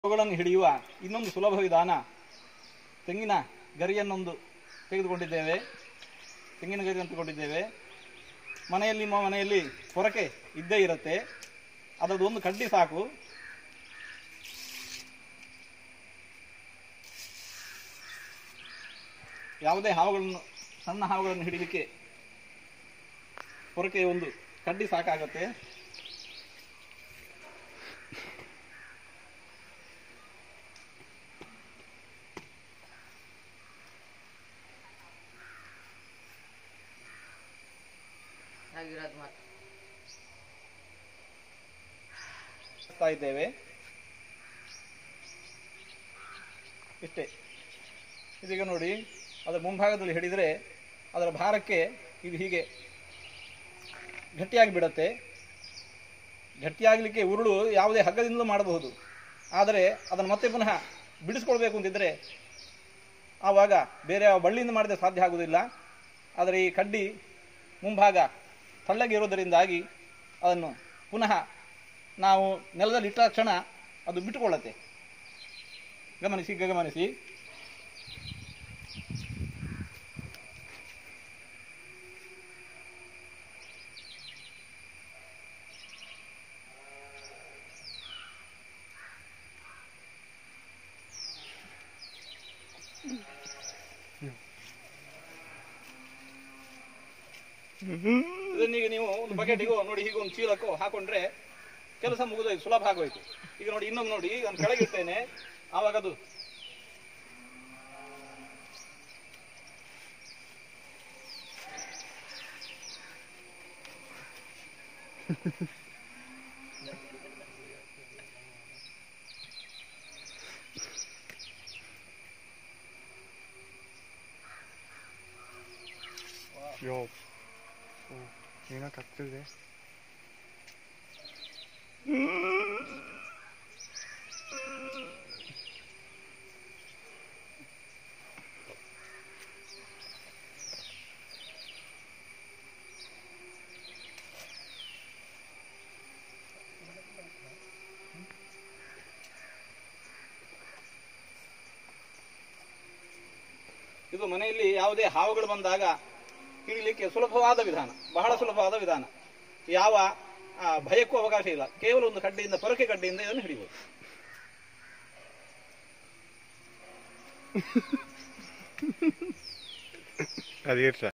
ಅವುಗಳನ್ನು ಹಿಡಿಯುವ ಇನ್ನೊಂದು ಸುಲಭ ವಿಧಾನ ತೆಂಗಿನ ಗರಿಯನ್ನೊಂದು ತೆಗೆದುಕೊಂಡಿದ್ದೇವೆ ತೆಂಗಿನ ಗರಿ ತೆಗೆದುಕೊಂಡಿದ್ದೇವೆ ಮನೆಯಲ್ಲಿ ನಿಮ್ಮ ಮನೆಯಲ್ಲಿ ಪೊರಕೆ ಇದ್ದೇ ಇರುತ್ತೆ ಅದರದ್ದು ಒಂದು ಕಡ್ಡಿ ಸಾಕು ಯಾವುದೇ ಹಾವುಗಳನ್ನು ಸಣ್ಣ ಹಾವುಗಳನ್ನು ಹಿಡಿಲಿಕ್ಕೆ ಪೊರಕೆ ಒಂದು ಕಡ್ಡಿ ಸಾಕಾಗತ್ತೆ ಆಗಿರೋದು ಮಾತು ಹಾಕ್ತಾ ಇದ್ದೇವೆ ಇಷ್ಟೇ ಇದೀಗ ನೋಡಿ ಅದರ ಮುಂಭಾಗದಲ್ಲಿ ಹಿಡಿದರೆ ಅದರ ಭಾರಕ್ಕೆ ಇದು ಹೀಗೆ ಗಟ್ಟಿಯಾಗಿ ಬಿಡತ್ತೆ ಗಟ್ಟಿಯಾಗಲಿಕ್ಕೆ ಉರುಳು ಯಾವುದೇ ಹಗ್ಗದಿಂದಲೂ ಮಾಡಬಹುದು ಆದರೆ ಅದನ್ನು ಮತ್ತೆ ಪುನಃ ಬಿಡಿಸ್ಕೊಳ್ಬೇಕು ಅಂತಿದ್ರೆ ಆವಾಗ ಬೇರೆ ಯಾವ ಬಳ್ಳಿಯಿಂದ ಮಾಡಿದ್ರೆ ಸಾಧ್ಯ ಆಗುವುದಿಲ್ಲ ಆದರೆ ಈ ಕಡ್ಡಿ ಮುಂಭಾಗ ತಳ್ಳಗೆ ಇರೋದರಿಂದಾಗಿ ಅದನ್ನು ಪುನಃ ನಾವು ನೆಲದಲ್ಲಿ ಇಟ್ಟ ಕ್ಷಣ ಅದು ಬಿಟ್ಟುಕೊಳ್ಳುತ್ತೆ ಗಮನಿಸಿ ಗಮನಿಸಿ ಇದನ್ನೀಗ ನೀವು ಒಂದು ಬಕೆಟಿಗೋ ನೋಡಿ ಹೀಗೆ ಒಂದು ಚೀಲಕ್ಕೋ ಹಾಕೊಂಡ್ರೆ ಕೆಲಸ ಮುಗಿದೋಯ್ತು ಸುಲಭ ಆಗೋಯ್ತು ಈಗ ನೋಡಿ ಇನ್ನೊಮ್ಮೆ ನೋಡಿ ನಾನು ಕೆಳಗಿರ್ತೇನೆ ಆವಾಗ ಅದು ಯೋ ಓ ಏನಕ್ಕಾಗ್ತದೆ ಇದು ಮನೆಯಲ್ಲಿ ಯಾವುದೇ ಹಾವುಗಳು ಬಂದಾಗ ಹಿಡಿಲಿಕ್ಕೆ ಸುಲಭವಾದ ವಿಧಾನ ಬಹಳ ಸುಲಭವಾದ ವಿಧಾನ ಯಾವ ಆ, ಭಯಕ್ಕೂ ಅವಕಾಶ ಇಲ್ಲ ಕೇವಲ ಒಂದು ಕಡ್ಡಿಯಿಂದ ಪೊರಕೆ ಕಡ್ಡಿಯಿಂದ ಇದನ್ನು ಹಿಡಿಬಹುದು ಅದಿರ್ಸ